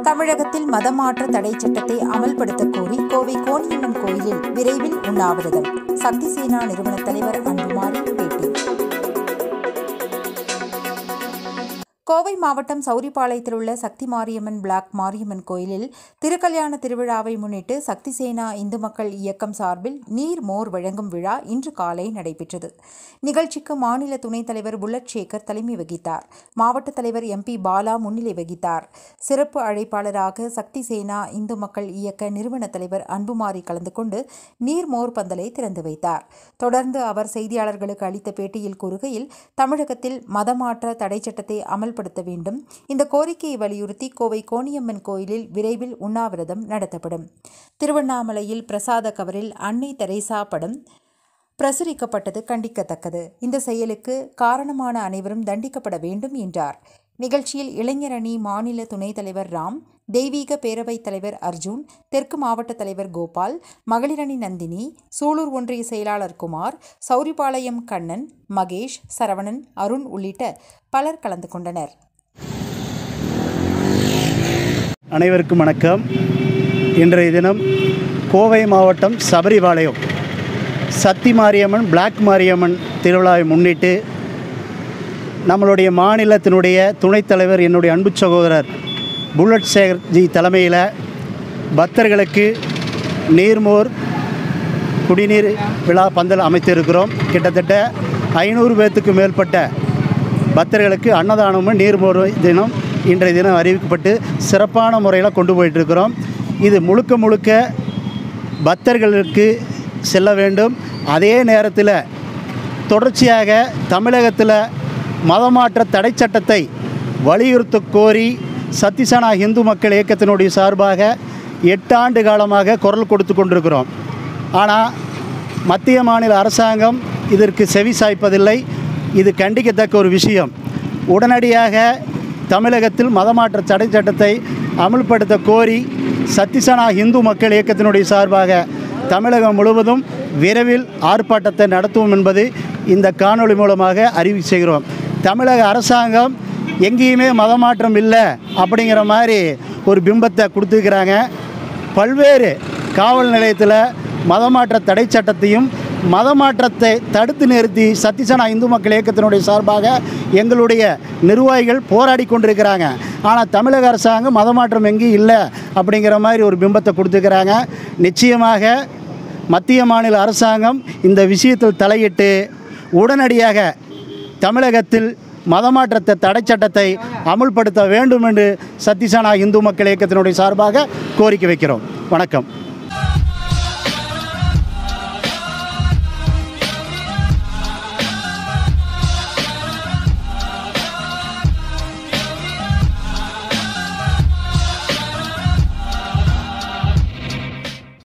தமிழகத்தில் மதமாற்ற தடை சட்டத்தை அமல்படுத்த கோரி கோவை கோணியம்மன் கோயிலில் விரைவில் உண்ணாவிரதம் சக்தி சேனா நிறுவன தலைவர் அன்புமாரி பேட்டி கோவை மாவட்டம் சௌரிபாளையத்தில் உள்ள சக்தி மாரியம்மன் பிளாக் மாரியம்மன் கோயிலில் திருக்கல்யாண திருவிழாவை முன்னிட்டு சக்தி சேனா இந்து மக்கள் இயக்கம் சார்பில் நீர் மோர் வழங்கும் விழா இன்று காலை நடைபெற்றது நிகழ்ச்சிக்கு மாநில துணைத் தலைவர் புல்லட் சேகர் தலைமை வகித்தார் மாவட்ட தலைவர் எம்பி பாலா முன்னிலை வகித்தார் சிறப்பு அழைப்பாளராக சக்தி சேனா இந்து மக்கள் இயக்க நிறுவன தலைவர் அன்புமாரி கலந்து கொண்டு நீர் மோர் பந்தலை திறந்து வைத்தார் தொடர்ந்து அவர் செய்தியாளர்களுக்கு அளித்த பேட்டியில் கூறுகையில் தமிழகத்தில் மதமாற்ற தடை சட்டத்தை அமல்படுத்த வேண்டும் இந்த கோரிக்கையை வலியுறுத்தி கோவை கோணியம்மன் கோயிலில் விரைவில் உண்ணாவிரதம் நடத்தப்படும் திருவண்ணாமலையில் பிரசாத கவரில் அன்னை தெரேசா படம் பிரசுரிக்கப்பட்டது கண்டிக்கத்தக்கது இந்த செயலுக்கு காரணமான அனைவரும் தண்டிக்கப்பட வேண்டும் என்றார் நிகழ்ச்சியில் இளைஞர் அணி மாநில துணைத் தலைவர் ராம் தெய்வீக பேரவைத் தலைவர் அர்ஜுன் தெற்கு மாவட்ட தலைவர் கோபால் மகளிரணி நந்தினி சூலூர் ஒன்றிய செயலாளர் குமார் சௌரிபாளையம் கண்ணன் மகேஷ் சரவணன் அருண் உள்ளிட்ட பலர் கலந்து கொண்டனர் அனைவருக்கும் வணக்கம் இன்றைய தினம் கோவை மாவட்டம் சபரிபாளையம் சத்தி மாரியம்மன் பிளாக் மாரியம்மன் திருவிழாவை முன்னிட்டு நம்மளுடைய மாநிலத்தினுடைய துணைத் தலைவர் என்னுடைய அன்பு சகோதரர் புல்லட் சேகர் ஜி தலைமையில் பக்தர்களுக்கு நீர்மோர் குடிநீர் விழா பந்தல் அமைத்திருக்கிறோம் கிட்டத்தட்ட ஐநூறு பேர்த்துக்கு மேற்பட்ட பக்தர்களுக்கு அன்னதானமும் நீர்மோர் தினம் இன்றைய தினம் அறிவிக்கப்பட்டு சிறப்பான முறையில் கொண்டு போயிட்டுருக்கிறோம் இது முழுக்க முழுக்க பக்தர்களுக்கு செல்ல வேண்டும் அதே நேரத்தில் தொடர்ச்சியாக தமிழகத்தில் மதமாற்ற தடை சட்டத்தை வலியுறுத்த கோரி சத்திசனா இந்து மக்கள் இயக்கத்தினுடைய சார்பாக எட்டு ஆண்டு காலமாக குரல் கொடுத்து கொண்டிருக்கிறோம் ஆனால் மத்திய மாநில அரசாங்கம் இதற்கு செவி சாய்ப்பதில்லை இது கண்டிக்கத்தக்க ஒரு விஷயம் உடனடியாக தமிழகத்தில் மதமாற்ற தடை சட்டத்தை அமல்படுத்த கோரி சத்திசனா இந்து மக்கள் இயக்கத்தினுடைய சார்பாக தமிழகம் முழுவதும் விரைவில் ஆர்ப்பாட்டத்தை நடத்துவோம் என்பது இந்த காணொளி மூலமாக அறிவி செய்கிறோம் தமிழக அரசாங்கம் எங்கேயுமே மதமாற்றம் இல்லை அப்படிங்கிற மாதிரி ஒரு பிம்பத்தை கொடுத்துருக்குறாங்க பல்வேறு காவல் நிலையத்தில் மதமாற்ற தடை சட்டத்தையும் மதமாற்றத்தை தடுத்து நிறுத்தி சத்திசனா இந்து மக்கள் இயக்கத்தினுடைய சார்பாக எங்களுடைய நிர்வாகிகள் போராடி கொண்டிருக்கிறாங்க ஆனால் தமிழக அரசாங்கம் மதமாற்றம் எங்கேயும் இல்லை அப்படிங்கிற மாதிரி ஒரு பிம்பத்தை கொடுத்துருக்குறாங்க நிச்சயமாக மத்திய மாநில அரசாங்கம் இந்த விஷயத்தில் தலையிட்டு உடனடியாக தமிழகத்தில் மதமாற்றத்தை தடை சட்டத்தை அமுல்படுத்த வேண்டும் என்று சத்திசனா இந்து மக்கள் இயக்கத்தினுடைய சார்பாக கோரிக்கை வைக்கிறோம் வணக்கம்